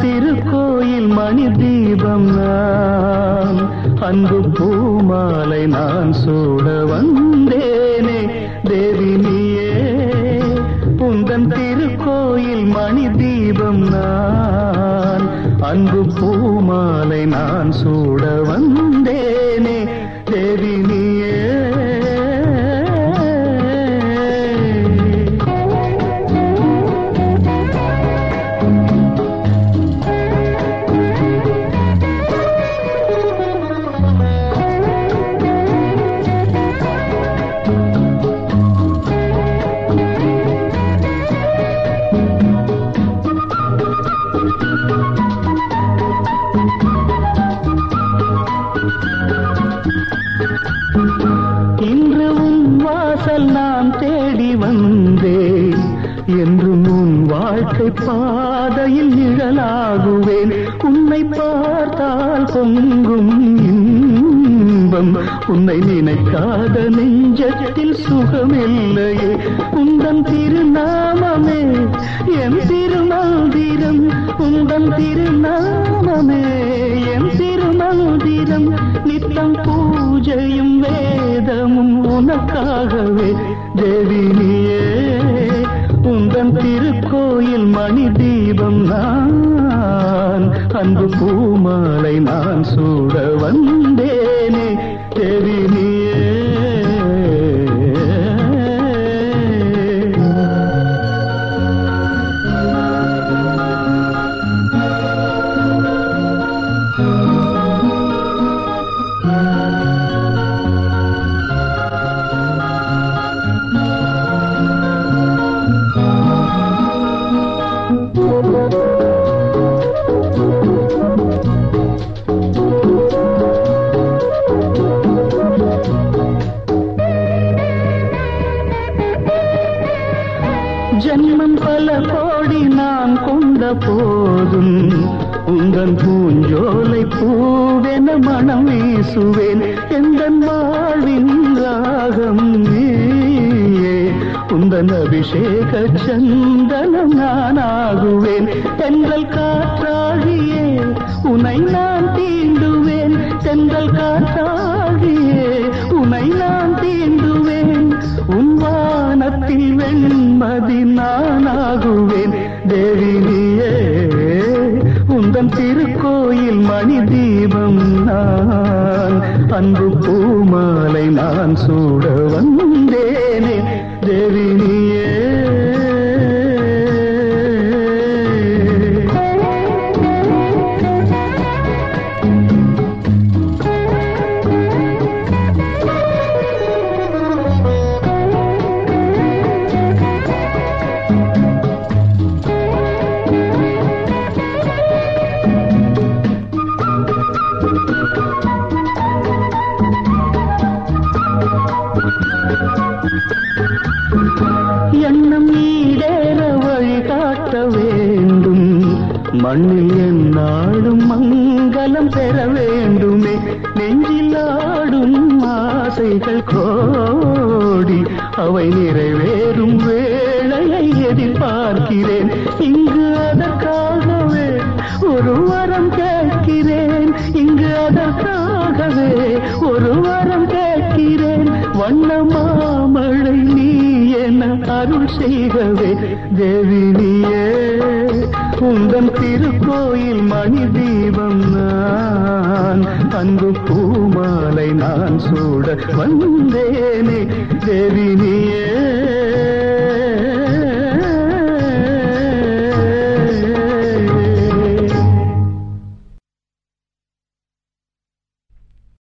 திருக்கோயில் மணி தீபம் நான் அன்பு பூமாலை நான் சூட வந்தேனே தேவி நீயே உந்தன் திருக்கோயில் மணி தீபம் நான் அன்பு பூமாலை நான் சூட வந்தேனே தேவி நீயே இன்று உன் வாசல் நான் தேடி வந்தேன் என்று உன் வாழ்க்கை பாதையில் நிழலாகுவேன் உன்னை பார்த்தால் பொங்கும் இன்பம் உன்னை நினைக்காத நெஞ்சத்தில் சுகமில்லையே உந்தன் திருநாமமே என் திருமந்திரம் உந்தன் திருநாமமே என் திருமந்திரம் நித்தம் பூஜையும் வேதமும் உனக்காகவே தேவி நீயே உந்தன் திருக்கோயில் மணி தீபம் நான் அன்பு பூமாலை நான் சூட வந்தேனே தேவி நீயே ஜன்மம் பல கோடி நான் கொண்ட போதும் உந்தன் பூஞ்சோலை பூவென மனம் வீசுவேன் எந்த வாழ்வின் ராகம் நீயே உந்தன் அபிஷேக சந்தனம் நான் ஆகுவேன் தென்றல் காற்றாகியே உனை நான் தீண்டுவேன் தென்றல் காற்றாகியே உனை நான் தீண்டுவேன் உன் வானத்தில் வெண்மதி நானாகுவேன் தேவி நீயே உந்தன் திருக்கோயில் மணி தீபம் நான் அன்பு பூமாலை நான் சூட வந்தேனே தேவி நீயே எண்ணம் ஈடேற வழிகாட்ட வேண்டும் மண்ணில் எந்நாளும் மங்களம் பெற வேண்டுமே நெஞ்சில் ஆடும் ஆசைகள் கோடி அவை நிறைவேறும் வேளையை எதிர்பார்க்கிறேன் இங்கு அதற்காகவே ஒரு வரம் கேட்கிறேன் இங்கு அதற்காகவே ஒரு வரம் கேட்கிறேன் வண்ண மாமழை நீ என அருள் செய்கவே தேவி நீயே உந்தன் திருக்கோயில் மணி தீபம் நான் அன்பு பூமாலை நான் சூட வந்தே